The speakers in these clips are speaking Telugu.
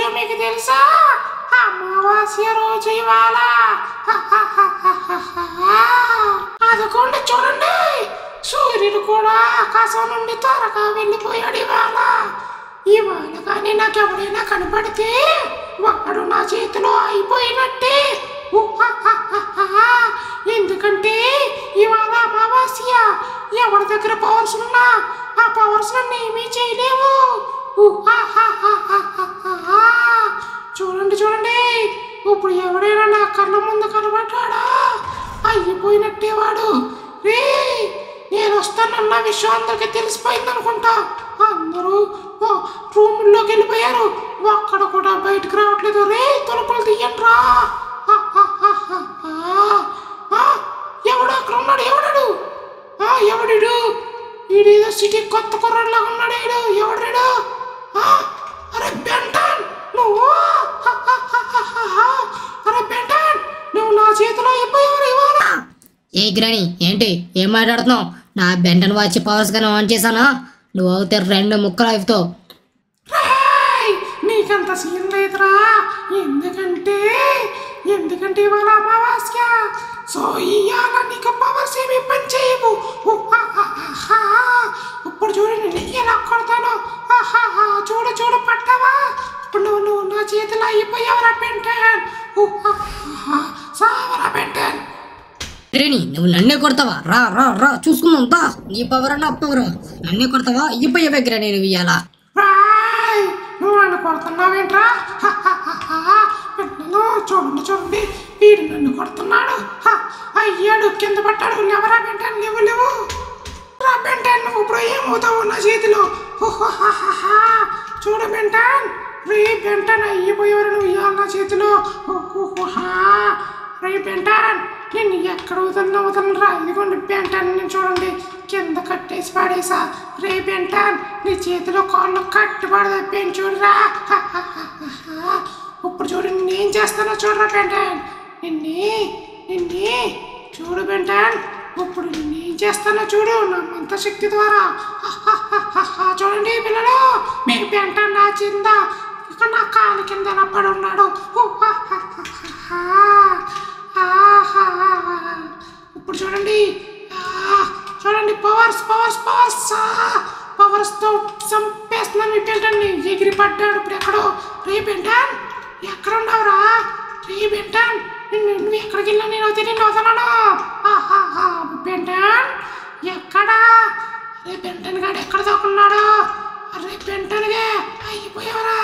విషయం మీకు తెలుసా అమావాస్య రోజు ఇవాళ అదకుండా చూడండి సూర్యుడు కూడా ఆకాశం నుండి త్వరగా వెళ్ళిపోయాడు ఇవాళ ఇవాళ కానీ నాకు ఎవరైనా కనపడితే వాడు నా చేతిలో అయిపోయినట్టే ఉహ్హహ్హహ్హ. ఎందుకంటే ఇవాళ అమావాస్య ఎవరి దగ్గర పవర్స్ ఉన్నా ఆ పవర్స్ నన్ను ఏమీ చేయలేవు ఉహ్హహ్హహ్హ. చూడండి చూడండి ఇప్పుడు ఎవడైనా నా కళ్ళ ముందు కనబడ్డాడా అయిపోయినట్టే వాడు రే నేను వస్తానన్న విషయం అందరికీ తెలిసిపోయింది అనుకుంటా అందరూ రూముల్లోకి వెళ్ళిపోయారు ఒక్కడ కూడా బయటకు రావట్లేదు రే తలుపులు తీయండి రా ఎవడు అక్కడ ఉన్నాడు ఎవడాడు ఆ, ఎవడిడు ఈడేదో సిటీ కొత్త కుర్రాడులాగా ఉన్నాడు ఈడు ఎవడాడు ఆ, అరే బెంటన్ నువ్వు హ, హ, హ, హ, హ, హ. అరే బెంటన్ నువ్వు నా చేతిలో అయిపోయావు ఇవాళ ఏ గ్రాని ఏంటి ఏం మాట్లాడుతున్నావు నా బెంటన్ వాచ్ పవర్స్ కానీ ఆన్ చేశానా నువ్వు అవుతే రెండు ముక్కలు అవుతావు రేయ్! నీకంత సీన్ లేదురా ఎందుకంటే ఎందుకంటే ఇవాళ అమావాస్య సో ఇవాళ నీకు పవర్స్ ఏమి పని చేయవు ఉహ్హహ్హహ. ఇప్పుడు చూడండి నేను ఎలా కొడతాను ఆహాహా. చూడు చూడు పట్టావా ఇప్పుడు నువ్వు నువ్వు నా చేతిలో అయిపోయావరా పెంటన్ ఉహ్హహ్హహ. సావరా పెంటన్ గ్రాని నువ్వు నన్నే కొడతావా రా రా రా చూసుకుందాం తా నీ పవర్ అన్న పవర్ నన్నే కొడతావా అయిపోయావే గ్రాని నువ్వు ఇయ్యాలా రాయ్ నువ్వు నన్ను కొడుతున్నావేంట్రా పిల్లలు చూడండి చూడండి వీడు నన్ను కొడుతున్నాడు హ, అయ్యాడు కింద పట్టాడు లేవరా బెంటాను లేవు లేవు రా బెంటాన్ నువ్వు ఇప్పుడు ఏమవుతావు నా చేతిలో హుహుహుహుహ. చూడు బెంటాన్ రే బెంటాన్ అయ్యిపోయేవారు నువ్వు ఇవాళ నా చేతిలో హుహుహుహ. రే బెంటాన్ నేను ఎక్కడ వదలను వదలను రా ఇదిగోండి బెంటాన్ నేను చూడండి కింద కట్టేసి పాడేసా రే బెంటాన్ నీ చేతిలో కాళ్ళు కట్టుబడి తప్పాను చూడరా హహహహహ. ఇప్పుడు చూడు నేను చేస్తానో చూడరా బెంటాన్ నిన్నే నిన్నే చూడు బెంటాన్ ఇప్పుడు నేను చేస్తానో చూడు నా మంత శక్తి ద్వారా హహహహహ. చూడండి పిల్లలు మీ బెంటాన్ నా చింద ఇక నా కాలు కింద ఎలా పడి ఉన్నాడు హహహహహ. ఆహా. ఇప్పుడు చూడండి ఆ, చూడండి పవర్స్ పవర్స్ పవర్స్ పవర్స్ తో చంపేస్తున్నాను మీ బెంటాన్ని ఎగిరి పడ్డాడు ఇప్పుడు ఎక్కడో రే బెంటాన్ ఎక్కడ ఉన్నావురా రే బెంటాన్ నిన్ను నువ్వు ఎక్కడికి వెళ్ళా నేను అయితే నిన్ను వదలను ఆహాహా బెంటాన్ ఎక్కడా రే బెంటన్ గాడు ఎక్కడ దాక్కున్నాడు రే బెంటన్గా అయిపోయావరా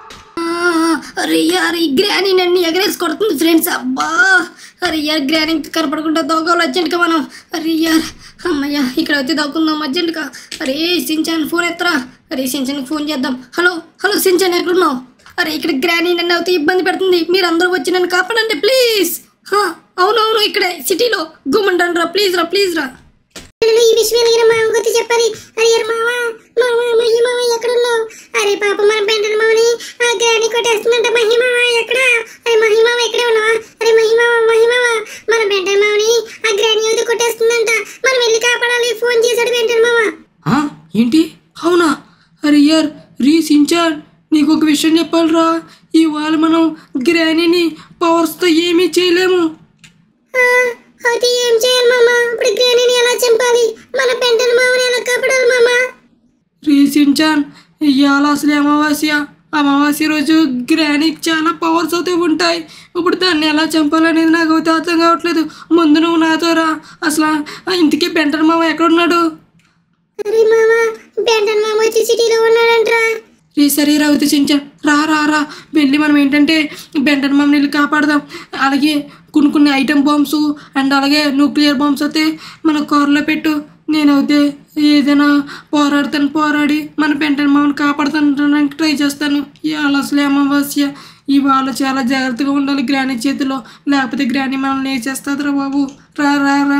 అరే యార్ ఈ గ్రాని నన్ను ఎగరేసి కొడుతుంది ఫ్రెండ్స్ అబ్బా అరే యార్ గ్రాని కనపడకుండా దొంగలు అర్జెంట్గా మనం అరే యార్ అమ్మయ్య ఇక్కడ అయితే దొక్కుందాం అర్జెంట్గా అరే సించాన్ ఫోన్ ఎత్తరా అరే సించాన్కి ఫోన్ చేద్దాం హలో హలో సించాన్ ఎక్కడున్నావు అరే ఇక్కడ గ్రాని నన్ను అయితే ఇబ్బంది పెడుతుంది మీరు అందరూ వచ్చి నన్ను కాపాడండి ప్లీజ్ అవునవును ఇక్కడే సిటీలో గుమ్మంటాను రా ప్లీజ్ రా ప్లీజ్ రా పిల్లలు ఈ విషయం ఎలాగైనా మామ గుర్తు చెప్పాలి అరే మావా మామ మహి మామ ఎక్కడున్నావు అరే పాప మన పెంటన మామని ఆ గ్రాని కొట్టేస్తుందంట మహి మామ ఎక్కడ అరే మహి మామ ఎక్కడే ఉన్నావా అరే మహి మామ మహి మామ మన పెంటన మామని ఆ గ్రాని ఏదో కొట్టేస్తుందంట మనం వెళ్ళి కాపాడాలి ఫోన్ చేశాడు పెంటన మామ ఆ, ఏంటి అవునా అరే యార్ రీ సించాన్ నీకు ఒక విషయం చెప్పాలిరా ఇవాళ మనం గ్రానీని పవర్స్తో ఏమీ చేయలేము ఆ, అయితే ఏం చేయాలి మామ ఇప్పుడు గ్రానీని ఎలా చంపాలి మన పెంటన మామని ఎలా కాపాడాలి మామ రీ సించాన్ ఇవాళ అసలు అమావాస్య అమావాస్య రోజు గ్రానీకి చాలా పవర్స్ అయితే ఉంటాయి ఇప్పుడు దాన్ని ఎలా చంపాలనేది నాకు అయితే అర్థం కావట్లేదు ముందు నువ్వు నాతో రా అసలు ఆ ఇంటికి బెంటర్ మామ ఎక్కడున్నాడు అరే మామ పెంటన మామ వచ్చి సిటీలో ఉన్నాడంట్రా రే సరే రవిత సించాన్ రా రా రా వెళ్ళి మనం ఏంటంటే బెంటన్ మమ్మల్ని వెళ్ళి కాపాడదాం అలాగే కొన్ని కొన్ని ఐటమ్ బాంబ్స్ అండ్ అలాగే న్యూక్లియర్ బాంబ్స్ అయితే మన కారులో పెట్టు నేనైతే ఏదైనా పోరాడతాను పోరాడి మన బెంటన్ మామని కాపాడుతానికి ట్రై చేస్తాను ఇవాళ అసలు అమావాస్య ఇవాళ చాలా జాగ్రత్తగా ఉండాలి గ్రాని చేతిలో లేకపోతే గ్రాని మనల్ని వేసేస్తుందిరా బాబు రా రా రా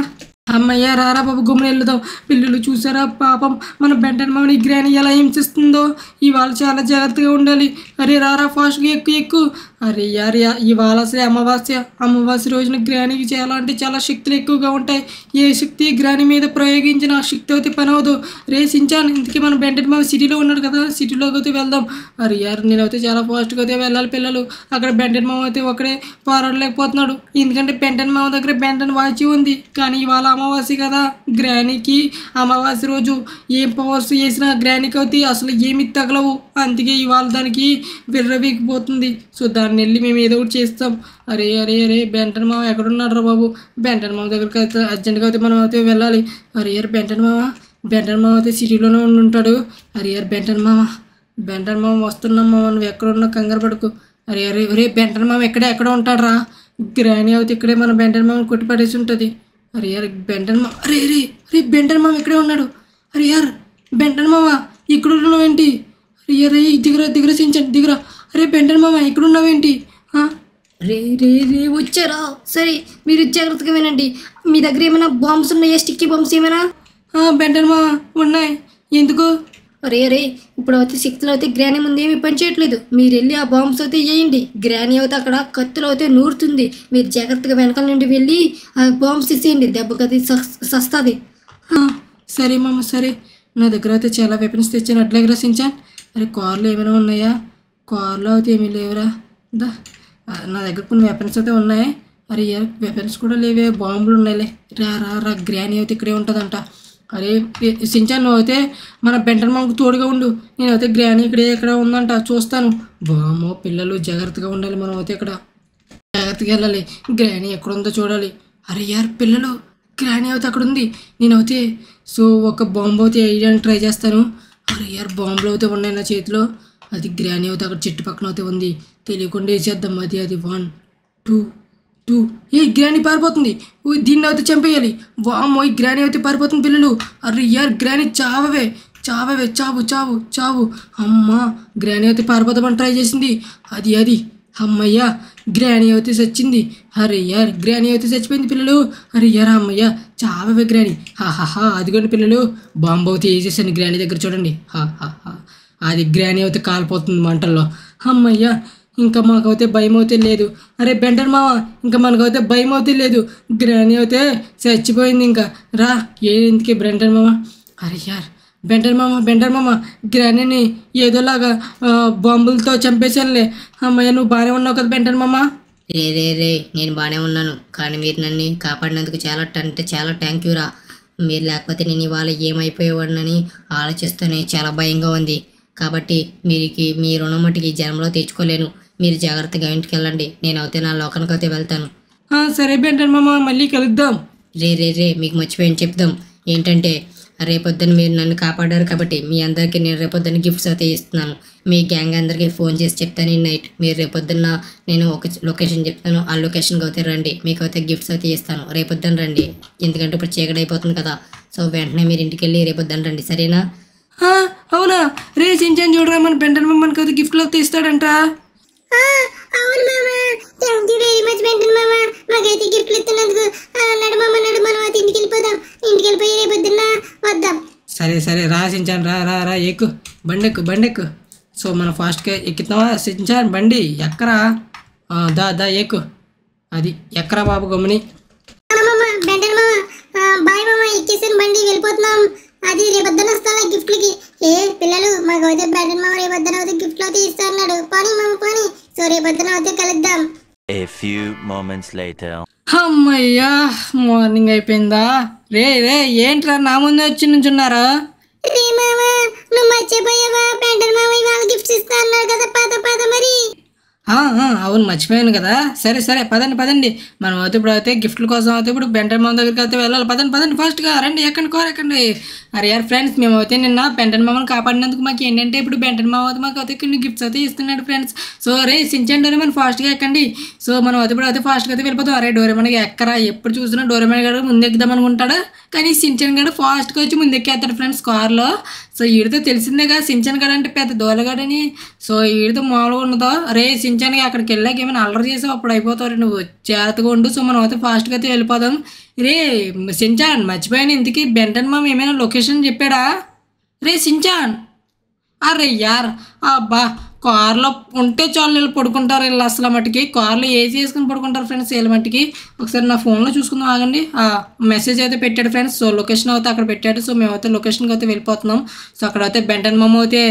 అమ్మయ్య రారా బాబు గుమ్మని వెళ్దాం పిల్లలు చూసారా పాపం మన బెంటన్ మామని గ్రాని ఎలా హింసిస్తుందో ఇవాళ చాలా జాగ్రత్తగా ఉండాలి అరే రారా ఫాస్ట్గా ఎక్కువ ఎక్కువ అరే యార్ యా ఇవాళ అసలే అమావాస్య అమావాస్య రోజున గ్రానికి చాలా అంటే చాలా శక్తులు ఎక్కువగా ఉంటాయి ఏ శక్తి గ్రాని మీద ప్రయోగించిన ఆ శక్తి అయితే పని అవదు రే సించాన్ ఇంతకీ మన బెంటన్ మామ సిటీలో ఉన్నాడు కదా సిటీలోకి అయితే వెళ్దాం అరే యార్ నేనైతే చాలా ఫాస్ట్గా అయితే వెళ్ళాలి పిల్లలు అక్కడ బెంటన్ మామ అయితే ఒకడే పోరాడలేకపోతున్నాడు ఎందుకంటే బెంటన్ మామ దగ్గర బెంటన్ వాచి ఉంది కానీ ఇవాళ అమావాస్య కదా గ్రానీకి అమావాస్య రోజు ఏం పవర్స్ వేసినా గ్రానీకి అయితే అసలు ఏమి తగలవు అందుకే ఇవాళ దానికి విర్రవీగిపోతుంది సో దాన్ని వెళ్ళి మేము ఏదో ఒకటి చేస్తాం అరే అరే అరే బెంటన్ మామ ఎక్కడున్నాడు రా బాబు బెంటన్ మామ దగ్గరికి అయితే అర్జెంట్గా అయితే మనం అయితే వెళ్ళాలి అరే అరే బెంటన్ మామ బెంటన్ మామ అయితే సిటీలోనే ఉండి ఉంటాడు అరే అరే బెంటన్ మామ బెంటన్ మామ వస్తున్నాం మామ నువ్వు ఎక్కడున్నా కంగారు పడుకు అరే అరే ఒరే బెంటన్ మామ ఎక్కడే ఎక్కడ ఉంటాడు రా గ్రాని అవుతే ఇక్కడే మన బెంటన్ మామ కొట్టి పడేసి ఉంటుంది అరే యార్ బెంటన్ మామ అరే అరే అరే బెంటన్ మామ ఇక్కడే ఉన్నాడు అరే యార్ బెంటన్ మామ ఇక్కడ ఉన్నావేంటి అరే అరే దిగరా దిగరా సించండి దిగరా అరే బెంటన్ మామ ఇక్కడ ఉన్నావేంటి ఆ? రే రే రే వచ్చారా సరే మీరు జాగ్రత్తగా వినండి మీ దగ్గర ఏమైనా బాంబ్స్ ఉన్నాయా స్టిక్కీ బాంబ్స్ ఏమైనా ఆ, బెంటన్ మామ ఉన్నాయి ఎందుకు అరే అరే ఇప్పుడు అయితే శక్తులు అయితే గ్రాని ముందు ఏమి పని చేయట్లేదు మీరు వెళ్ళి ఆ బాంబ్స్ అయితే వేయండి గ్రాని అయితే అక్కడ కత్తులు అయితే నూరుతుంది మీరు జాగ్రత్తగా వెనకాల నుండి వెళ్ళి ఆ బాంబ్స్ ఇసేయండి దెబ్బకి అది సస్తుంది ఆ, సరే మామ సరే నా దగ్గర అయితే చాలా వెపన్స్ తెచ్చాను అట్లా గ్రసించాను అరే కార్లో ఏమైనా ఉన్నాయా కార్లో అయితే ఏమీ లేవురా దా ఆ, నా దగ్గర కొన్ని వెపన్స్ అయితే ఉన్నాయి అరే వెపన్స్ కూడా లేవే బాంబులు ఉన్నాయిలే రా రా రా గ్రాని అయితే ఇక్కడే ఉంటుందంట అరే సించాన్ నువ్వు అయితే మన బెంటన్ మాకు తోడుగా ఉండు నేనైతే గ్రాని ఇక్కడే ఇక్కడ ఉందంట చూస్తాను బామ్మో పిల్లలు జాగ్రత్తగా ఉండాలి మనం అయితే ఇక్కడ జాగ్రత్తగా వెళ్ళాలి గ్రాని ఎక్కడ ఉందో చూడాలి అరే యార్ పిల్లలు గ్రాని అయితే అక్కడ ఉంది నేనైతే సో ఒక బాంబు అయితే వేయడానికి ట్రై చేస్తాను అరే యార్ బాంబులు అయితే ఉన్నాయి నా చేతిలో అది గ్రాని అయితే అక్కడ చెట్టు పక్కన అయితే ఉంది తెలియకుండా వేసేద్దాం అది అది వన్ టూ టూ ఏ గ్రాని పారిపోతుంది ఓ, దీన్ని అయితే చంపేయాలి వామ్మో ఈ గ్రాని అయితే పారిపోతుంది పిల్లలు అరే యార్ గ్రాని చావవే చావవే చావు చావు చావు అమ్మా గ్రాని అయితే పారిపోతామని ట్రై చేసింది అది అది అమ్మయ్యా గ్రాని అయితే చచ్చింది అరే యార్ గ్రాని అయితే చచ్చిపోయింది పిల్లలు అరే యార్ అమ్మయ్యా చావవే గ్రాని హాహాహా అదిగోండి పిల్లలు బాంబు అయితే వేసేసాను గ్రాని దగ్గర చూడండి హా హా హా అది గ్రాని అయితే కాలిపోతుంది మంటల్లో అమ్మయ్యా ఇంకా మాకైతే భయం అయితే లేదు అరే బెంటర్ మామ ఇంకా మనకైతే భయం అయితే లేదు గ్రాని అయితే చచ్చిపోయింది ఇంకా రా ఏ ఎందుకే బెంటర్ మామ అరే యార్ బెంటర్ మామ బెంటర్ మామ గ్రానీని ఏదోలాగా ఆ, బాంబులతో చంపేశానులే అమ్మయ్య నువ్వు బాగానే ఉన్నావు కదా బెంటర్ మామ రే రే రే నేను బాగానే ఉన్నాను కానీ మీరు నన్ను కాపాడినందుకు చాలా ట- అంటే చాలా థ్యాంక్ యూ రా మీరు లేకపోతే నేను ఇవాళ ఏమైపోయేవాడినని ఆలోచిస్తూనే చాలా భయంగా ఉంది కాబట్టి మీరికి మీ రుణం మటుకి ఈ జన్మలో తెచ్చుకోలేను మీరు జాగ్రత్తగా ఇంటికి వెళ్ళండి నేను అయితే నా లోకానికి అయితే వెళ్తాను ఆ, సరే బెంటర్ మామ మళ్ళీ కలుద్దాం రే రే రే మీకు మర్చిపోయాను చెప్దాం ఏంటంటే రేపొద్దున మీరు నన్ను కాపాడారు కాబట్టి మీ అందరికీ నేను రేపొద్దున గిఫ్ట్స్ అయితే ఇస్తున్నాను మీ గ్యాంగ్ అందరికీ ఫోన్ చేసి చెప్తాను ఈ నైట్ మీరు రేపొద్దున్న నేను ఒక లొకేషన్ చెప్తాను ఆ లొకేషన్కి అయితే రండి మీకు అయితే గిఫ్ట్స్ అయితే ఇస్తాను రేపొద్దున రండి ఎందుకంటే ఇప్పుడు చీకటి అయిపోతుంది కదా సో వెంటనే మీరు ఇంటికి వెళ్ళి రేపొద్దున రండి సరేనా ఆ, అవునా రే సించాన్ చూడరా మన బెంటర్ మామ మనకి అయితే గిఫ్ట్లు అయితే ఇస్తాడంట ఆ, అవును మామ thank you very much Ben Ten మామ మాకైతే గిఫ్ట్లు ఇస్తున్నందుకు ఆ, నడు మామ నడు మనం అయితే ఇంటికి వెళ్ళిపోదాం ఇంటికి వెళ్ళిపోయి రేపు పొద్దున్న వద్దాం సరే సరే రా సించాన్ రా రా రా ఎక్కు బండెక్కు బండెక్కు సో మనం ఫాస్ట్గా ఎక్కుతావా సించాన్ బండి ఎక్కరా ఆ, దా దా ఎక్కు అది ఎక్కరా బాబు గమ్ముని ఆ, మామ బెంటన్ మామ ఆ, బాయ్ మామ ఎక్కేసాను బండి వెళ్ళిపోతున్నాం అది రేపొద్దున వస్తాను గిఫ్ట్లకి ఏ పిల్లలు మాకు అయితే బెంటన్ మామ రేపొద్దున అయితే గిఫ్ట్లు అయితే ఇస్తా అన్నాడు పోనీ మామ పోనీ సో రేపొద్దున అయితే కలుద్దాం A few moments later. అమ్మయ్యా మార్నింగ్ అయిపోయిందా రే రే ఏంట్రా నా ముందు వచ్చి నుంచున్నారా రే మామ నువ్వు మర్చిపోయావా బెంటన్ మామ ఇవాళ గిఫ్ట్స్ ఇస్తా అన్నాడు కదా పద పద మరి ఆ, ఆ, అవును మర్చిపోయాను కదా సరే సరే పదండి పదండి మనం అయితే ఇప్పుడు అయితే గిఫ్ట్ల కోసం అయితే ఇప్పుడు బెంటన్ మామ దగ్గరికి అయితే వెళ్ళాలి పదండి పదండి ఫాస్ట్గా రండి ఎక్కండి కోర ఎక్కండి అరే యార్ ఫ్రెండ్స్ మేము అయితే నిన్న బెంటన్ మామని కాపాడినందుకు మాకు ఏంటంటే ఇప్పుడు బెంటన్ మామ అయితే మాకు అయితే కొన్ని గిఫ్ట్స్ అయితే ఇస్తున్నాడు ఫ్రెండ్స్ సో రే సించండి డోరేమన్ ఫాస్ట్గా ఎక్కండి సో మనం అయితే ఇప్పుడు అయితే ఫాస్ట్గా అయితే వెళ్ళిపోతాం అరే డోరేమన్కి ఎక్కరా ఎప్పుడు చూసినా డోరేమన్ గారు ముందు ఎక్కుదాం అనుకుంటాడు కానీ సించన్ గారు ఫాస్ట్గా వచ్చి ముందు ఎక్కేస్తాడు ఫ్రెండ్స్ కార్లో సో ఈడితో తెలిసిందేగా సించన్ గడ అంటే పెద్ద దోలగాడని సో ఈడితో మామూలుగా ఉన్నదో రే సించన్కి అక్కడికి వెళ్ళాక ఏమైనా అల్లరి చేసావు అప్పుడు అయిపోతావు నువ్వు జాగ్రత్తగా ఉండు సో మనం అయితే ఫాస్ట్గా అయితే వెళ్ళిపోదాం రే సించాన్ మర్చిపోయాను ఇంతకీ బెంటన్ మామ ఏమైనా లొకేషన్ చెప్పాడా రే సించాన్ అరే యార్ అబ్బా కార్లో ఉంటే చాలు వీళ్ళు పడుకుంటారు వీళ్ళు అసలు మట్టుకి కార్లో ఏసీ వేసుకుని పడుకుంటారు ఫ్రెండ్స్ వీళ్ళ మట్టుకి ఒకసారి నా ఫోన్లో చూసుకుందాం ఆగండి ఆ మెసేజ్ అయితే పెట్టాడు ఫ్రెండ్స్ సో లొకేషన్ అయితే అక్కడ పెట్టాడు సో మేమైతే లొకేషన్కి అయితే వెళ్ళిపోతున్నాం సో అక్కడైతే బెంటన్ మమ్మ అయితే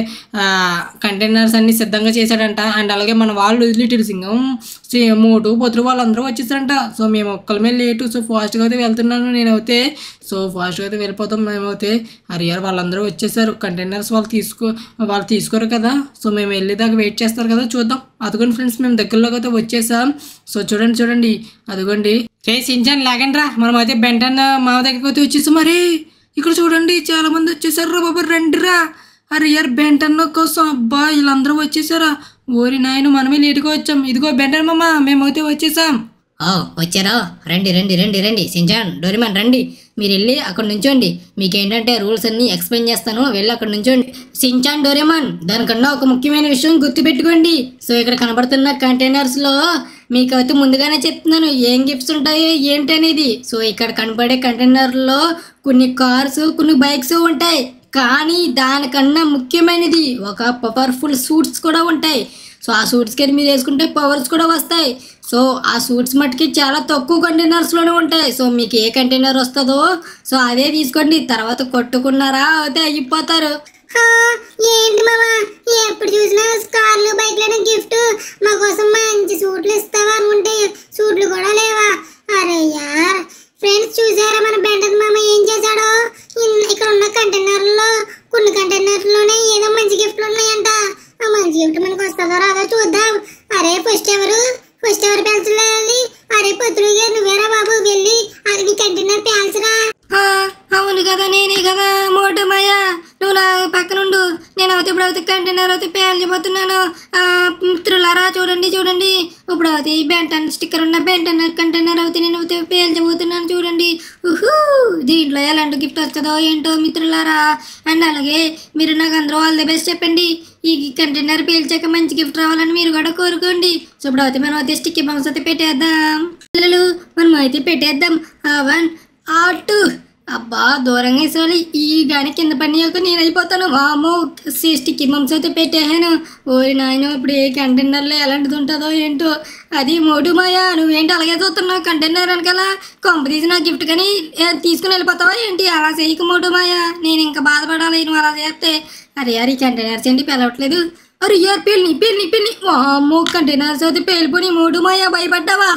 కంటైనర్స్ అన్ని సిద్ధంగా చేశాడంట అండ్ అలాగే మన వాళ్ళు లిటిల్ సింగం సి- మోటు పొద్దురు వాళ్ళందరూ వచ్చేసారంట సో మేము ఒక్కల మీద లేటు సో ఫాస్ట్గా అయితే వెళ్తున్నాను నేనైతే సో ఫాస్ట్గా అయితే వెళ్ళిపోతాం మేమైతే హరియార్ వాళ్ళందరూ వచ్చేసారు కంటైనర్స్ వాళ్ళు తీసుకో వాళ్ళు తీసుకోరు కదా సో మేము వెళ్ళేదాకా వెయిట్ చేస్తారు కదా చూద్దాం అదిగోండి ఫ్రెండ్స్ మేము దగ్గరలోకి అయితే వచ్చేసాం సో చూడండి చూడండి అదిగోండి రే సించాన్ లాగండి రా మనం అయితే బెంటన్ మా దగ్గరికి అయితే వచ్చేసాం మరి ఇక్కడ చూడండి చాలా మంది వచ్చేసారు రా బాబు రండి రా హరియార్ బెంటన్ కోసం అబ్బా వీళ్ళందరూ వచ్చేసారా ఓరి నాయన మనమే లేటుగా వచ్చాం ఇదిగో బెంటన్ మామ మేమైతే వచ్చేసాం ఓ వచ్చారా రండి రండి రండి రండి సింజాన్ డోరిమాన్ రండి మీరు వెళ్ళి అక్కడ నుంచోండి మీకు ఏంటంటే రూల్స్ అన్ని ఎక్స్ప్లెయిన్ చేస్తాను వెళ్ళి అక్కడ నుంచోండి సించాన్ డోరేమాన్ దానికన్నా ఒక ముఖ్యమైన విషయం గుర్తుపెట్టుకోండి సో ఇక్కడ కనబడుతున్న కంటైనర్స్లో మీకు అయితే ముందుగానే చెప్తున్నాను ఏం గిఫ్ట్స్ ఉంటాయో ఏంటి అనేది సో ఇక్కడ కనబడే కంటైనర్లో కొన్ని కార్స్ కొన్ని బైక్స్ ఉంటాయి కానీ దానికన్నా ముఖ్యమైనది ఒక పవర్ఫుల్ సూట్స్ కూడా ఉంటాయి సో ఆ సూట్స్ కింద మీరు వేసుకుంటే పవర్స్ కూడా వస్తాయి సో ఆ సూట్స్ మట్టుకి చాలా తక్కువ కంటైనర్స్లోనే ఉంటాయి సో మీకు ఏ కంటైనర్ వస్తుందో సో అదే తీసుకోండి తర్వాత కొట్టుకున్నారా అయితే అయిపోతారు హా, ఏంటి మావా ఎప్పుడు చూసినా కార్లు బైక్లను గిఫ్ట్ మా కోసం మంచి సూట్లు ఇస్తావా అనుకుంటే సూట్లు కూడా లేవా అరే యార్ ఫ్రెండ్స్ చూసారా మన బెంటన్ మామ ఏం చేశాడో ఇన్- ఇక్కడ ఉన్న కంటైనర్లో కొన్ని కంటైనర్లోనే ఏదో మంచి గిఫ్ట్లు ఉన్నాయంట ఆ మంచి గిఫ్ట్ మనకు వస్తుందో రాదో చూద్దాం అరే ఫస్ట్ ఎవరు ఫస్ట్ ఎవరు పెంచలేదు అరే పొత్తులు గారు నువ్వేరా బాబు వెళ్ళి అది నీ కంటైనర్ పేల్చరా ఆ, అవును కదా నేనే కదా మోటమయ్య నువ్వు నా పక్కనుండు నేను అవుతే ఇప్పుడు అవుతే కంటైనర్ అయితే పేల్చిపోతున్నాను ఆ, మిత్రులారా చూడండి చూడండి ఇప్పుడు అవుతే ఈ బెంటన్ స్టిక్కర్ ఉన్న బెంటన్ కంటైనర్ అవుతే నేను అవుతే పేల్చబోతున్నాను చూడండి ఉహూ దీంట్లో ఎలాంటి గిఫ్ట్ వస్తుందో ఏంటో మిత్రులారా అండ్ అలాగే మీరు నాకు అందరూ ఆల్ ది బెస్ట్ చెప్పండి ఈ కంటైనర్ పేల్చాక మంచి గిఫ్ట్ రావాలని మీరు కూడా కోరుకోండి సో ఇప్పుడు అయితే మనం అయితే స్టిక్కీ బాంబ్స్ అయితే పెట్టేద్దాం పిల్లలు మనం అయితే పెట్టేద్దాం ఆ వన్ ఆ టూ అబ్బా దూరంగా వేసేవాళ్ళు ఈ గాని కింద పని యొక్క నేను అయిపోతాను వామో స్టిక్కీ బాంబ్స్ అయితే పెట్టేసాను ఓరి నాయన ఇప్పుడు ఏ కంటైనర్లో ఎలాంటిది ఉంటుందో ఏంటో అది మోటు మాయా నువ్వేంటి అలాగే చూస్తున్నావు కంటైనర్ వెనకాల కొంప తీసి నా గిఫ్ట్ కానీ ఏ, తీసుకుని వెళ్ళిపోతావా ఏంటి అలా చేయకు మోటు మాయా నేను ఇంకా బాధపడాలి నువ్వు అలా చేస్తే అరే యార్ ఈ కంటైనర్స్ ఏంటి పెరగట్లేదు అరే యార్ పెళ్ళి పెళ్ళి పెళ్ళి వామ్మో కంటైనర్స్ అయితే పేలిపోయి మోటు మాయా భయపడ్డావా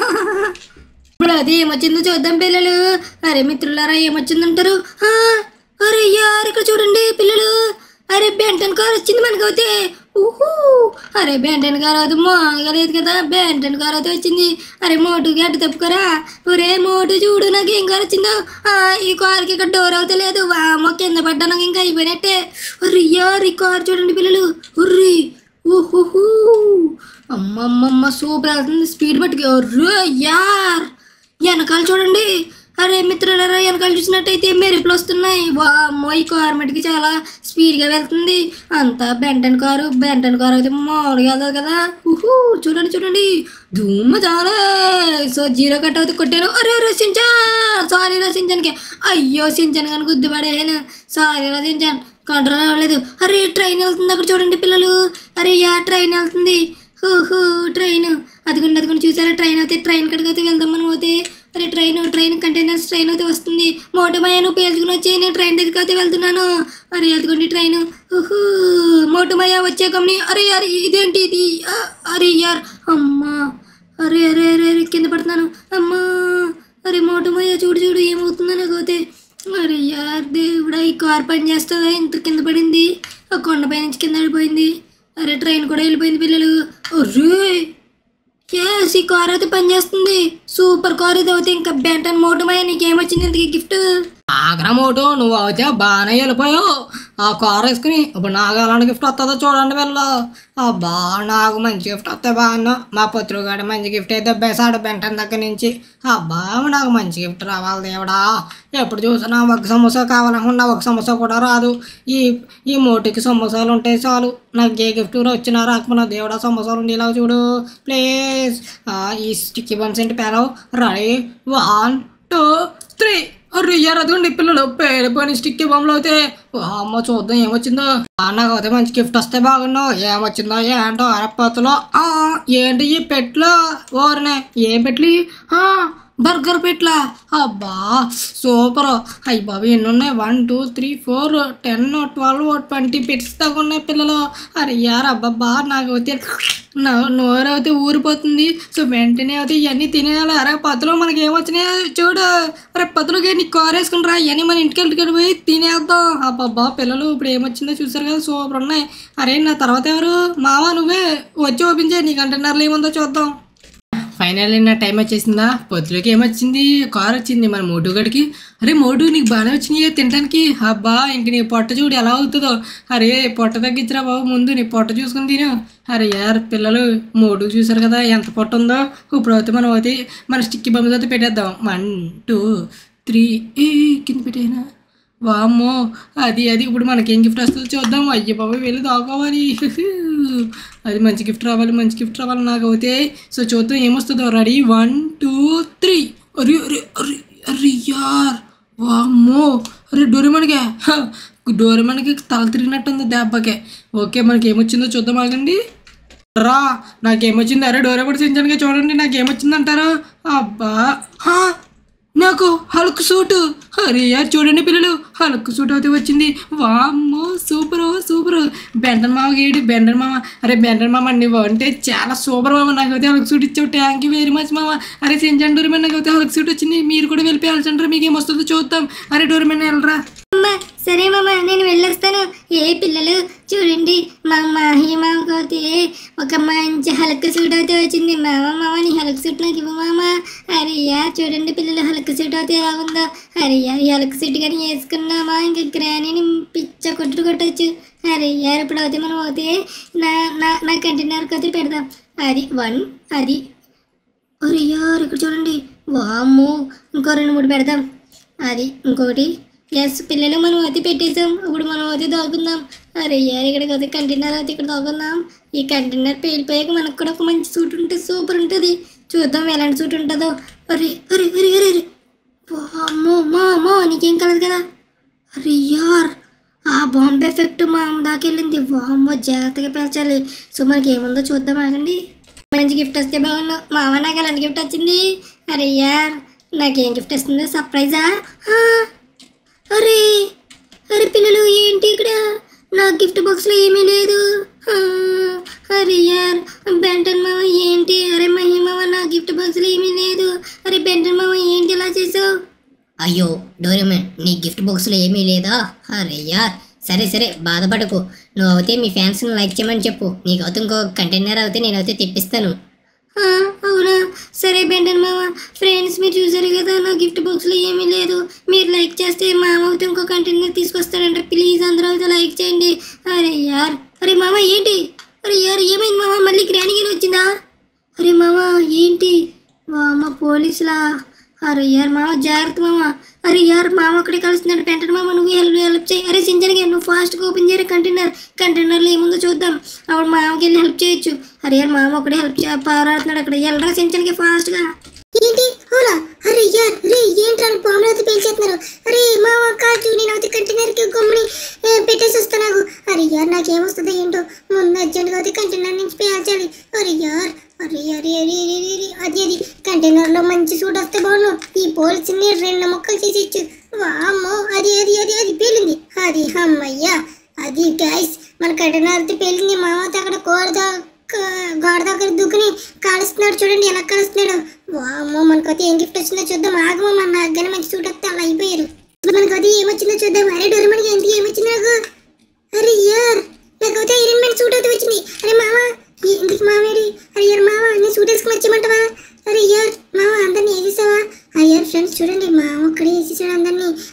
ఇప్పుడు అది ఏమొచ్చిందో చూద్దాం పిల్లలు అరే మిత్రులారా ఏమొచ్చిందంటారు ఆ, అరే యార్ ఇక్కడ చూడండి పిల్లలు అరే బెంటన్ కార్ వచ్చింది మనకైతే ఊహూ అరే బెంటన్ కార్ అది మామూలుగా లేదు కదా బెంటన్ కార్ అయితే వచ్చింది అరే మోటు గడ్డ తప్పుకోరా ఒరే మోటు చూడు నాకు ఏం కార్ వచ్చిందో ఆ, ఈ కార్కి ఇక్కడ డోర్ అవుతే లేదు వామో కింద పడ్డా నాకు ఇంకా అయిపోయినట్టే అరే యార్ ఈ కార్ చూడండి పిల్లలు ఉర్రి ఊహుహూ అమ్మమ్మమ్మ సూపర్ వెళ్తుంది స్పీడ్ పట్టుకు ఒర్రే యార్ వెనకాల చూడండి అరే మిత్రులారా వెనకాల చూసినట్టయితే మెరుపులు వస్తున్నాయి వామ్మో ఈ కారు మటుకి చాలా స్పీడ్గా వెళ్తుంది అంతా బెంటన్ కారు బెంటన్ కారు అయితే మామూలుగా వెళ్తుంది కదా ఊహూ చూడండి చూడండి ధూమ్ చాలా సో జీరో కట్ అవుతే కొట్టాను అరే అరే సించాన్ సారీ రా సించాన్కి అయ్యో సించాన్ కానీ గుద్దుపడేను సారీ రా సించాన్ కంట్రోల్ అవ్వలేదు అరే ట్రైన్ వెళ్తుంది అక్కడ చూడండి పిల్లలు అరే యా ట్రైన్ వెళ్తుంది హూ ట్రైన్ అదిగోండి అదిగోండి చూసారా ట్రైన్ అయితే ట్రైన్ కడికి అయితే వెళ్దాం మనం అయితే అరే ట్రైన్ ట్రైన్ కంటైనర్స్ ట్రైన్ అయితే వస్తుంది మోటమయ్య నువ్వు పేల్చుకుని వచ్చి నేను ట్రైన్ దగ్గరికి అయితే వెళ్తున్నాను అరే అదిగోండి ట్రైన్ ఊహూ మోటమయ్య వచ్చే కంపెనీ అరే అరే ఇదేంటి ఇది ఆ, అరే యార్ అమ్మా అరే అరే అరే అరే కింద పడుతున్నాను అమ్మా అరే మోటమయ్య చూడు చూడు ఏమవుతుందో నాకు అయితే అరే యార్ దేవుడా ఈ కార్ పని చేస్తుందా ఇంత కింద పడింది ఆ కొండపై నుంచి కింద పడిపోయింది అరే ట్రైన్ కూడా వెళ్ళిపోయింది పిల్లలు అరే ఎస్ ఈ కార్ అయితే పనిచేస్తుంది సూపర్ కార్ ఇది అయితే ఇంకా బెంటన్ మోటమయ్య నీకేమొచ్చింది ఇంతకీ గిఫ్ట్ ఆగ్రా మోటో నువ్వు అయితే బాగానే వెళ్ళిపోయావు ఆ కార్ వేసుకుని ఇప్పుడు నాకు ఎలాంటి గిఫ్ట్ వస్తుందో చూడండి వీళ్ళు అబ్బా నాకు మంచి గిఫ్ట్ వస్తే బాగున్నా మా పుత్రుగాడు మంచి గిఫ్ట్ అయితే బేసాడు బెంటన్ దగ్గర నుంచి అబ్బా నాకు మంచి గిఫ్ట్ రావాలి దేవుడా ఎప్పుడు చూసినా ఒక సమోసా కావాలనుకున్నా ఒక సమోసా కూడా రాదు ఈ ఈ మోటికి సమోసాలు ఉంటే చాలు నాకు ఏ గిఫ్ట్ వచ్చినా రాకపోయినా దేవుడా సమోసాలు ఉండేలాగా చూడు ప్లీజ్ ఈ స్టిక్కీ బమ్స్ ఏంటి పేరవు రెడీ వన్ టూ త్రీ రియర్ అదిగోండి పిల్లలు పేడిపోయిన స్టిక్కీ బొమ్మలు అయితే అమ్మ చూద్దాం ఏమొచ్చిందో ఆ, నాకు అయితే మంచి గిఫ్ట్ వస్తే బాగున్నావు ఏమొచ్చిందో ఏంటో అరపత్తులో ఆ, ఏంటి ఈ పెట్లు ఓరనే ఏం పెట్లు ఆ, బర్గర్ పెట్లా అబ్బా సూపర్ అయ్యి బాబు ఎన్ని ఉన్నాయి one two three four ten twelve twenty pets దాకా ఉన్నాయి పిల్లలు అరే యార్ అబ్బబ్బా నాకు అయితే నా నోరు అయితే ఊరిపోతుంది సో వెంటనే అయితే ఇవన్నీ తినేయాలి అరే పత్తులో మనకి ఏమొచ్చినాయో చూడు అరే పత్తులోకి నీ కార్ వేసుకుని రా ఇవన్నీ మన ఇంటికి వెళ్ళి పోయి తినేద్దాం అబ్బబ్బా పిల్లలు ఇప్పుడు ఏమొచ్చిందో చూసారు కదా సూపర్ ఉన్నాయి అరే నా తర్వాత ఎవరు మావా నువ్వే వచ్చి ఓపెన్ చేయి నీ కంటైనర్లో ఏముందో చూద్దాం ఫైనల్లీ నా టైం వచ్చేసిందా పొద్దులోకి ఏమొచ్చింది కార్ వచ్చింది మన మోటు గడికి అరే మోటు నీకు బాగానే వచ్చినాయి తినడానికి అబ్బా ఇంక నీ పొట్ట చూడు ఎలా అవుతుందో అరే పొట్ట తగ్గించరా బాబు ముందు నీ పొట్ట చూసుకుని తిను అరే యార్ పిల్లలు మోటు చూసారు కదా ఎంత పొట్ట ఉందో ఇప్పుడు అయితే మనం అయితే మన స్టిక్కి బొమ్మ అయితే పెట్టేద్దాం వన్ టూ త్రీ ఏ కింద పెట్టేనా వామ్మో అది అది ఇప్పుడు మనకేం గిఫ్ట్ వస్తుందో చూద్దాం అయ్య బాబు వెళ్ళి దాకోవాలి అది మంచి గిఫ్ట్ రావాలి మంచి గిఫ్ట్ రావాలి నాకు అయితే సో చూద్దాం ఏమొస్తుందో రెడీ వన్ టూ త్రీ అరే అరే అరే అరే యార్ వామ్మో అరే డోరేమన్గా డోరేమన్కి తల తిరిగినట్టుంది దెబ్బకే ఓకే మనకి ఏమొచ్చిందో చూద్దాం ఆగండి రా నాకేమొచ్చింది అరే డోరేపడి చించడానికి చూడండి నాకేమొచ్చింది అంటారు అబ్బా హా, నాకు హల్క్ సూటు అరే యార్ చూడండి పిల్లలు హల్క్ సూట్ అయితే వచ్చింది వామ్మో సూపర్ సూపర్ బెండన్ మామ ఏడు బెండన్ మామ అరే బెండన్ మామ నువ్వు అంటే చాలా సూపర్ మామ నాకైతే హల్క్ సూట్ ఇచ్చావు థ్యాంక్ యూ వెరీ మచ్ మామ అరే సెంచన్ డోర్మెన్ నాకైతే హల్క్ సూట్ వచ్చింది మీరు కూడా వెళ్ళిపోయాలి సెంటర్ మీకు ఏమొస్తుందో చూద్దాం అరే డోర్మెన్ వెళ్ళరా అమ్మ సరే మామ నేను వెళ్ళొస్తాను ఏ పిల్లలు చూడండి మా మాహిమాకి ఒక మంచి హలక సూట్ అయితే వచ్చింది మామ మామ నీ హలక సూట్ నాకు ఇవ్వు మామ అరియా చూడండి పిల్లలు హలక సూట్ అయితే ఎలా ఉందో అరియా ఈ హలక సూట్ కానీ వేసుకున్నామా ఇంకా గ్రానీని పిచ్చ కొట్టుడు కొట్టచ్చు అరియా ఇప్పుడు అయితే మనం అయితే నా నా నా కంటైనర్కి అయితే పెడదాం అది వన్ అది అరే యార్ ఇక్కడ చూడండి వామ్మో ఇంకో రెండు మూడు పెడదాం అది ఇంకొకటి ఎస్ పిల్లలు మనం అది పెట్టేసాం ఇప్పుడు మనం అది దాగుందాం అరే యార్ ఇక్కడికి అది కంటైనర్ అయితే ఇక్కడ దాగుందాం ఈ కంటైనర్ పేలిపోయాక మనకు కూడా ఒక మంచి సూట్ ఉంటుంది సూపర్ ఉంటుంది చూద్దాం ఎలాంటి సూట్ ఉంటుందో అరే అరే అరే అరే అరే వామ్మో మా అమ్మో నీకేం కలదు కదా అరే యార్ ఆ బాంబే ఎఫెక్ట్ మా అమ్మ దాకా వెళ్ళింది వామ్మో జాగ్రత్తగా పేల్చాలి సో మనకి ఏముందో చూద్దాం ఆగండి మంచి గిఫ్ట్ వస్తే బాగున్నావు మా అమ్మ నాకు ఎలాంటి గిఫ్ట్ వచ్చింది అరే యార్ నాకేం గిఫ్ట్ వస్తుందో సర్ప్రైజా ఆ, అరే అరే పిల్లలు ఏంటి ఇక్కడ నా గిఫ్ట్ బాక్స్లో ఏమీ లేదు ఆ, అరే యార్ బెంటన్ మామ ఏంటి అరే మహిమావ నా గిఫ్ట్ బాక్స్లో ఏమీ లేదు అరే బెంటన్ మామ ఏంటి ఇలా చేసావు అయ్యో డోరేమన్ నీ గిఫ్ట్ బాక్స్లో ఏమీ లేదా అరే యార్ సరే సరే బాధపడకు నువ్వు అయితే మీ ఫ్యాన్స్ని లైక్ చేయమని చెప్పు నీకు అయితే ఇంకో కంటైనర్ అయితే నేనైతే తెప్పిస్తాను ఆ, అవునా సరే బెండన్ మామ ఫ్రెండ్స్ మీరు చూసారు కదా నా గిఫ్ట్ బాక్స్లో ఏమీ లేదు మీరు లైక్ చేస్తే మామ అయితే ఇంకో కంటైనర్ తీసుకొస్తాడంట ప్లీజ్ అందరూ అయితే లైక్ చేయండి అరే యార్ అరే మామ ఏంటి అరే యార్ ఏమైంది మామ మళ్ళీ గ్రాండ్ గిరి వచ్చిందా అరే మామ ఏంటి మామ పోలీసులా అరే యార్ మామ జాగ్రత్త మామ అరే యార్ మామ అక్కడే కలుస్తున్నాడు పెంటడు మామ నువ్వు హెల్ప్ హెల్ప్ చేయి అరే సింజన్గా నువ్వు ఫాస్ట్గా ఓపెన్ చేయరు కంటైనర్ కంటైనర్లో ఏముందో చూద్దాం అప్పుడు మామకి వెళ్ళి హెల్ప్ చేయొచ్చు అరే యార్ మామ ఒకటే హెల్ప్ చే పారాడుతున్నాడు అక్కడ వెళ్ళరా సింజన్కి ఫాస్ట్గా ఏంటి అవునా అరే యార్ రే ఏంట్రా బాంబులు అయితే పేల్చేస్తున్నారు అరే మామ కాచు నేను అయితే కంటైనర్కి గమ్ముని ఏ, పెట్టేసి వస్తా నాకు అరే యార్ నాకేమొస్తుందో ఏంటో ముందు అర్జెంట్గా అయితే కంటైనర్ నుంచి పేల్చాలి అరే యార్ అరే అరే అరే అరే అరే, అరే అది అది కంటైనర్లో మంచి సూట్ వస్తే బాగుండు ఈ పోల్స్ని రెండు ముక్కలు చేసేచ్చు వామ్మో అది అది అది అది పేలింది అది అమ్మయ్యా అది గైస్ మన కంటైనర్ అయితే పేలింది మామతో అక్కడ కోరదా గోడ దగ్గర దుక్కుని కాలుస్తున్నాడు చూడండి ఎలా కాలుస్తున్నాడు వామ్మో మనకైతే ఏం గిఫ్ట్ వచ్చిందో చూద్దాం ఆగమో మన నాగానే మంచి సూట్ వస్తే అలా అయిపోయారు మనకైతే ఏమొచ్చిందో చూద్దాం అరే డోరమణికి ఎంత ఏమొచ్చింది నాకు అరే యార్ నాకైతే ఐరన్ మ్యాన్ సూట్ అయితే వచ్చింది అరే మామ ఈ- ఇంటికి మామేడి అరే యార్ మామ నేను సూట్ వేసుకుని వచ్చేయమంటావా అరే యార్ మామ అందరినీ వేసేసావా అరే యార్ ఫ్రెండ్స్ చూడండి మామ ఒక్కడే వేసేసాడు అందరినీ అరే మామ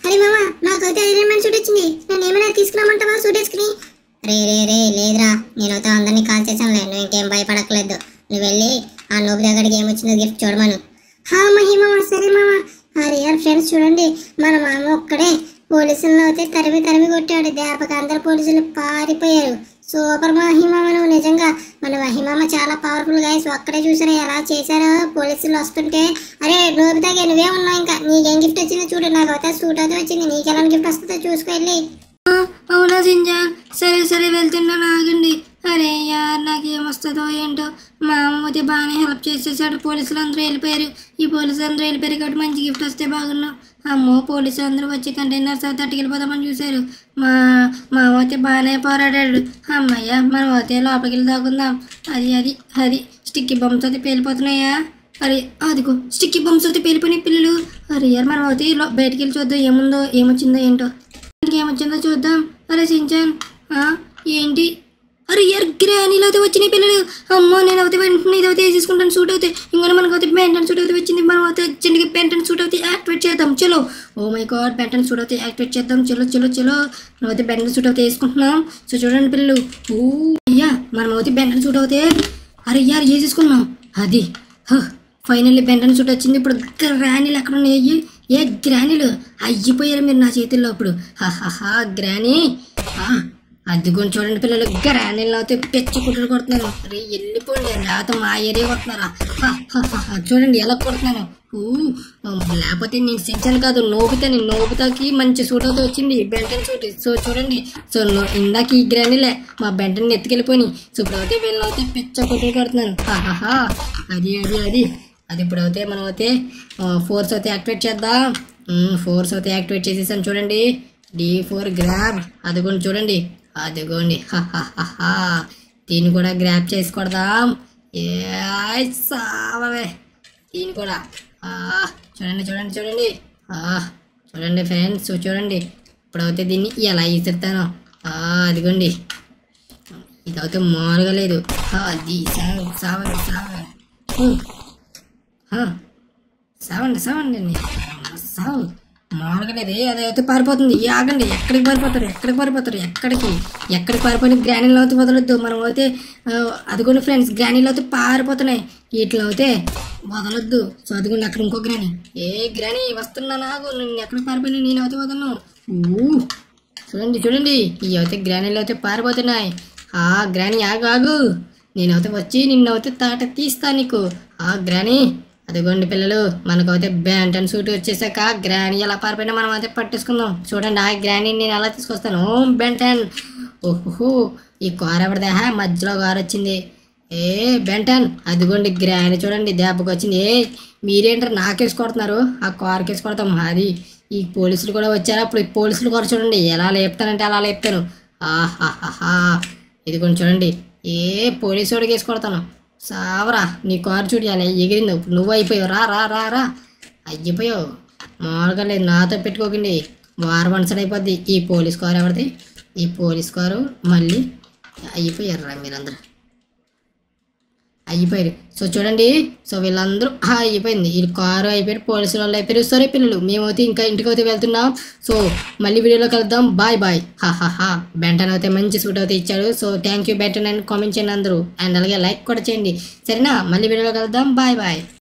నాకైతే ఐరన్ మ్యాన్ సూట్ వచ్చింది నేను ఏమైనా తీసుకురామంటావా సూట్ వేసుకుని రే రే రే లేదురా నేనైతే అందరినీ కాల్ చేశానులే నువ్వు ఇంకేం భయపడక్కలేదు నువ్వు వెళ్ళి ఆ నోబు దగ్గరికి ఏమొచ్చిందో గిఫ్ట్ చూడమను హా మహిమ సరే మామ అరే యార్ ఫ్రెండ్స్ చూడండి మన మామ ఒక్కడే పోలీసులను అయితే తరిమి తరిమి కొట్టాడు దేపక అందరు పోలీసులు పారిపోయారు సూపర్ మహిమామ నువ్వు నిజంగా మన మహిమామ చాలా పవర్ఫుల్ గా ఒక్కడే చూసారా ఎలా చేశారో పోలీసులు వస్తుంటే అరే నోబితాగే నువ్వే ఉన్నావు ఇంకా నీకేం గిఫ్ట్ వచ్చిందో చూడు నాకు అయితే సూట్ అయితే వచ్చింది నీకు ఎలాంటి గిఫ్ట్ వస్తుందో చూసుకెళ్ళి ఆ, అవునా సింజాన్ సరే సరే వెళ్తున్నాను ఆగండి అరే యార్ నాకేమొస్తుందో ఏంటో మా అమ్మ అయితే బాగానే హెల్ప్ చేసేసాడు పోలీసులు అందరూ వెళ్ళిపోయారు ఈ పోలీసులు అందరూ వెళ్ళిపోయారు కాబట్టి మంచి గిఫ్ట్ వస్తే బాగున్నాం అమ్మో పోలీసులు అందరూ వచ్చి కంటైనర్స్ అయితే తట్టుకెళ్ళిపోదామని చూశారు మా మా అమ్మ అయితే బాగానే పోరాడాడు అమ్మయ్య మనం అయితే లోపలికి వెళ్ళి దాకుందాం అది అది అది స్టిక్కీ బొమ్స్ అయితే పేలిపోతున్నాయా అరే అదిగో స్టిక్కీ బొమ్స్ అయితే పేలిపోయినాయి పిల్లలు అరే యార్ మనం అయితే లో- బయటికి వెళ్ళి చూద్దాం ఏముందో ఏమొచ్చిందో ఏంటో ఇంకేమొచ్చిందో చూద్దాం అరే సించాన్ ఆ, ఏంటి అరే ఎర్ గ్రానీలో అయితే వచ్చినాయి పిల్లలు అమ్మో నేను అయితే వెంటనే ఇది అయితే వేసేసుకుంటాను సూట్ అవుతాయి ఇంకా మనకు అయితే బెంటన్ సూట్ అయితే వచ్చింది మనం అయితే చిన్నకి బెంటన్ సూట్ అయితే యాక్టివేట్ చేద్దాం చలో oh my god Ben Ten suit అయితే యాక్టివేట్ చేద్దాం చలో చలో చలో మనం అయితే బెంటన్ సూట్ అయితే వేసుకుంటున్నాం సో చూడండి పిల్లలు ఓ అయ్యా మనం అయితే బెంటన్ సూట్ అయితే అరే యార్ వేసేసుకున్నాం అది ఫైనల్లీ బెంటన్ సూట్ వచ్చింది ఇప్పుడు గ్రానీలు ఎక్కడ ఉన్నాయి ఏ గ్రానీలు అయ్యిపోయారు మీరు నా చేతుల్లో అప్పుడు హాహాహా గ్రానీ ఆ, అదిగోని చూడండి పిల్లలు గ్రానీలు అయితే పెచ్చ కుట్రలు కొడుతున్నాను అరే వెళ్ళిపోండి లేకపోతే మా ఏరియా కొడుతున్నారా హా, హా, హా, హా, చూడండి ఎలా కొడుతున్నాను ఊ, లేకపోతే నేను సెంచాను కాదు నోబితాని నోబితాకి మంచి సూట్ అయితే వచ్చింది బెంటన్ సూట్ సో చూడండి సో నో- ఇందాక ఈ గ్రానీలే మా బెంటన్ ఎత్తుకెళ్ళిపోయి సో ఇప్పుడు అయితే వీళ్ళైతే పిచ్చ కుట్రలు కొడుతున్నాను హాహాహా అది అది అది అది ఇప్పుడు అయితే మనం అయితే ఫోర్స్ అయితే యాక్టివేట్ చేద్దాం ఫోర్స్ అయితే యాక్టివేట్ చేసేసాను చూడండి డి ఫోర్ గ్రాబ్ అదిగోండి చూడండి అదిగోండి హాహాహా. దీన్ని కూడా గ్రాప్ చేసి కొడదాం ఏ సావే దీన్ని కూడా ఆ, చూడండి చూడండి చూడండి ఆ, చూడండి ఫ్రెండ్స్ చూడండి ఇప్పుడైతే దీన్ని ఎలా ఇస్తాను అదిగోండి ఇదైతే మామూలుగా లేదు ఆ, అది సావ సావ సావ ఆ, సావండి సావండి అండి సావు మామూలుగా లేదు అది అయితే పారిపోతుంది ఏ ఆగండి ఎక్కడికి పారిపోతారు ఎక్కడికి పారిపోతారు ఎక్కడికి ఎక్కడికి పారిపోయిన గ్రానీలో అయితే వదలొద్దు మనం అయితే ఆ, అదిగోండి ఫ్రెండ్స్ గ్రానీలో అయితే పారిపోతున్నాయి వీటిలో అయితే వదలొద్దు సో అదిగోండి అక్కడ ఇంకో గ్రానీ ఏ గ్రానీ వస్తున్నా నాకు నేను ఎక్కడికి పారిపోయినా నేను అయితే వదలను ఊ, చూడండి చూడండి ఇవి అయితే గ్రానీలు అయితే పారిపోతున్నాయి ఆ గ్రానీ ఆగు ఆగు నేనైతే వచ్చి నిన్నైతే తాట తీస్తా నీకు ఆ గ్రానీ అదిగోండి పిల్లలు మనకైతే బ్యాంటన్ సూట్ వచ్చేసాక గ్రానీ ఎలా పారిపోయినా మనం అయితే పట్టేసుకుందాం చూడండి ఆ గ్రానీ నేను ఎలా తీసుకొస్తాను ఓ బెంటన్ ఓహో ఈ కార్ ఎవరిదా మధ్యలో కార్ వచ్చింది ఏ బెంటన్ అదిగోండి గ్రాని చూడండి దెబ్బకి వచ్చింది ఏ మీరేంటారు నాకేసి కొడుతున్నారు ఆ కార్ కేసి కొడతాం అది ఈ పోలీసులు కూడా వచ్చారు అప్పుడు ఈ పోలీసులు కూడా చూడండి ఎలా లేపుతానంటే అలా లేపుతాను ఆహాహా ఇదిగోండి చూడండి ఏ పోలీసు వాడికి వేసి కొడతాను సావరా నీ కారు చూడు అలా ఎగిరింది ఇప్పుడు నువ్వు అయిపోయావు రా రా రా రా అయిపోయావు మామూలుగా లేదు నాతో పెట్టుకోకండి వారు వన్సడ్ అయిపోద్ది ఈ పోలీస్ కారు ఎవరిది ఈ పోలీస్ కారు మళ్ళీ అయిపోయారు రా మీరందరూ అయిపోయారు సో చూడండి సో వీళ్ళందరూ ఆ, అయిపోయింది ఈ కారు అయిపోయారు పోలీసులు వాళ్ళు అయిపోయారు సరే పిల్లలు మేమైతే ఇంకా ఇంటికి అయితే వెళ్తున్నాం సో మళ్ళీ వీడియోలో కలుద్దాం బాయ్ బాయ్ హా హా హా బెంటన్ అయితే మంచి సూట్ అయితే ఇచ్చాడు సో థ్యాంక్ యూ బెంటన్ అని కామెంట్ చేయండి అందరూ అండ్ అలాగే లైక్ కూడా చేయండి సరేనా మళ్ళీ వీడియోలో కలుద్దాం బాయ్ బాయ్